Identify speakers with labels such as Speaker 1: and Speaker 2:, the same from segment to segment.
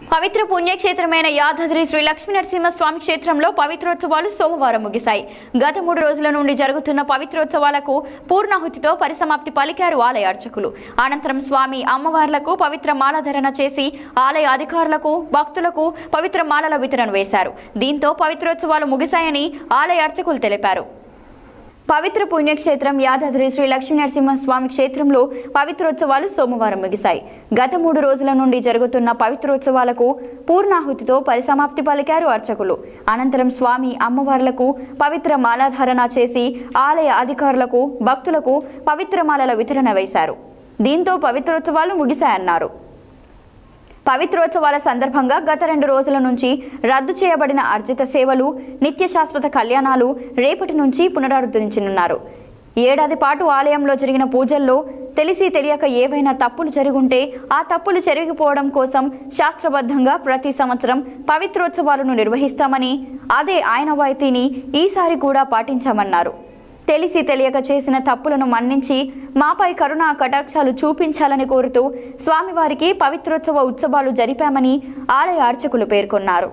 Speaker 1: పవిత్ర పుణ్యక్షేత్రమైన యాదాద్రి శ్రీ లక్ష్మీ నరసింహ స్వామి క్షేత్రంలో పవిత్రోత్సవాలు సోమవారం ముగిశాయి గత మూడు రోజుల నుండి జరుగుతున్న పవిత్రోత్సవాలకు పూర్ణాహుతితో పరిసమాప్తి పలికారు ఆలయ అర్చకులు అనంతరం స్వామి అమ్మవార్లకు పవిత్ర మాలధరణ చేసి ఆలయ అధికారులకు భక్తులకు పవిత్ర మాలల వితరణ వేశారు దీంతో పవిత్రోత్సవాలు ముగిశాయని ఆలయ అర్చకులు తెలిపారు పవిత్ర పుణ్యక్షేత్రం యాదాద్రి శ్రీ లక్ష్మీ నరసింహ స్వామి క్షేత్రంలో పవిత్రోత్సవాలు సోమవారం ముగిశాయి గత మూడు రోజుల నుండి జరుగుతున్న పవిత్రోత్సవాలకు పూర్ణాహుతితో పరిసమాప్తి పలికారు అర్చకులు అనంతరం స్వామి అమ్మవార్లకు పవిత్ర మాలాధారణ చేసి ఆలయ అధికారులకు భక్తులకు పవిత్ర మాలల వితరణ వేశారు దీంతో పవిత్రోత్సవాలు ముగిశాయన్నారు పవిత్రోత్సవాల సందర్భంగా గత రెండు రోజుల నుంచి రద్దు చేయబడిన అర్జిత సేవలు నిత్య శాశ్వత కళ్యాణాలు రేపటి నుంచి పునరావృతించనున్నారు ఏడాది పాటు ఆలయంలో జరిగిన పూజల్లో తెలిసి తెలియక ఏవైనా తప్పులు జరుగుంటే ఆ తప్పులు జరిగిపోవడం కోసం శాస్త్రబద్ధంగా ప్రతి సంవత్సరం పవిత్రోత్సవాలను నిర్వహిస్తామని అదే ఆయనవాయితీని ఈసారి కూడా పాటించామన్నారు తెలిసి తెలియక చేసిన తప్పులను మన్నించి మాపై కరుణా కటాక్షాలు చూపించాలని కోరుతూ స్వామివారికి పవిత్రోత్సవ ఉత్సవాలు జరిపామని ఆలయ అర్చకులు పేర్కొన్నారు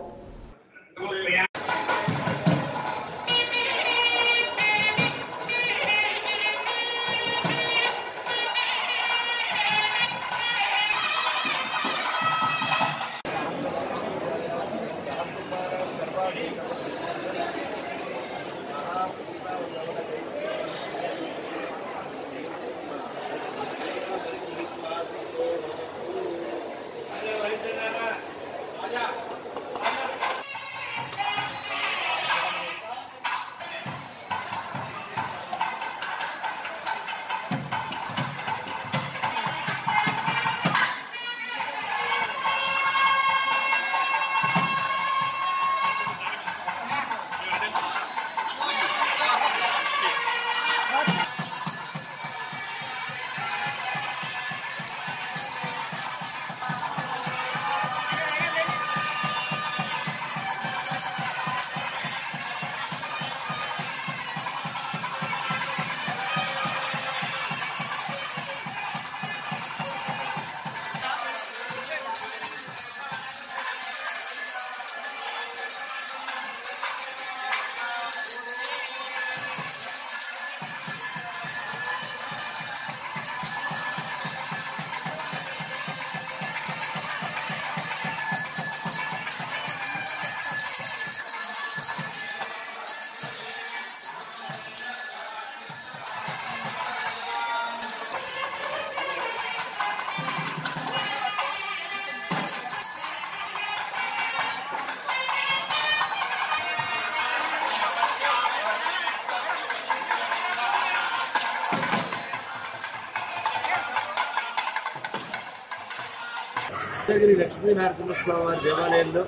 Speaker 2: ఉదయగిరి లక్ష్మీనరసింహస్వామి వారి దేవాలయంలో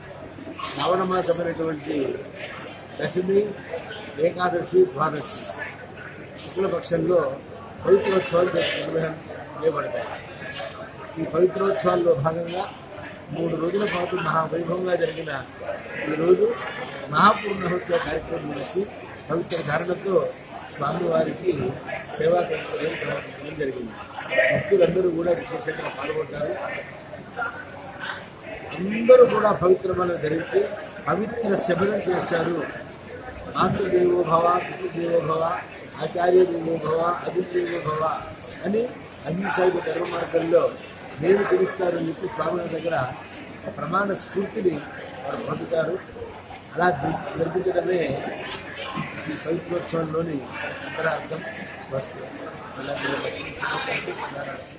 Speaker 2: శ్రావణ మాసమైనటువంటి దశమి ఏకాదశి ద్వాదశి శుక్లపక్షంలో పవిత్రోత్సవాలు నిర్వహణ చేయబడతాయి ఈ పవిత్రోత్సవాల్లో భాగంగా మూడు రోజుల పాటు మహావైభవంగా జరిగిన ఈరోజు మహాపూర్ణహోత్సవ కార్యక్రమం ముగిసి పవిత్ర ధారణతో స్వామివారికి సేవా కార్యక్రమం సమర్పించడం జరిగింది భక్తులందరూ కూడా విశేషంగా పాల్గొంటారు అందరూ కూడా పవిత్రమైన ధరించి పవిత్ర శబరం చేస్తారు మాతృదేవో భవ పితృదేవో భవ ఆచార్య దేవో భవ అతిథిదేవో భవ అని అన్ని సైవ ధర్మ మార్గంలో నేను తెలుస్తారని చెప్పి స్వామి దగ్గర ప్రమాణ స్ఫూర్తిని వారు పొందుతారు అలా జరి- జరిపించడమే ఈ పవిత్రోత్సవంలోని అంతరార్థం స్వస్తి అలాగే లక్ష్మీ సింహ గారికి ప్రధాన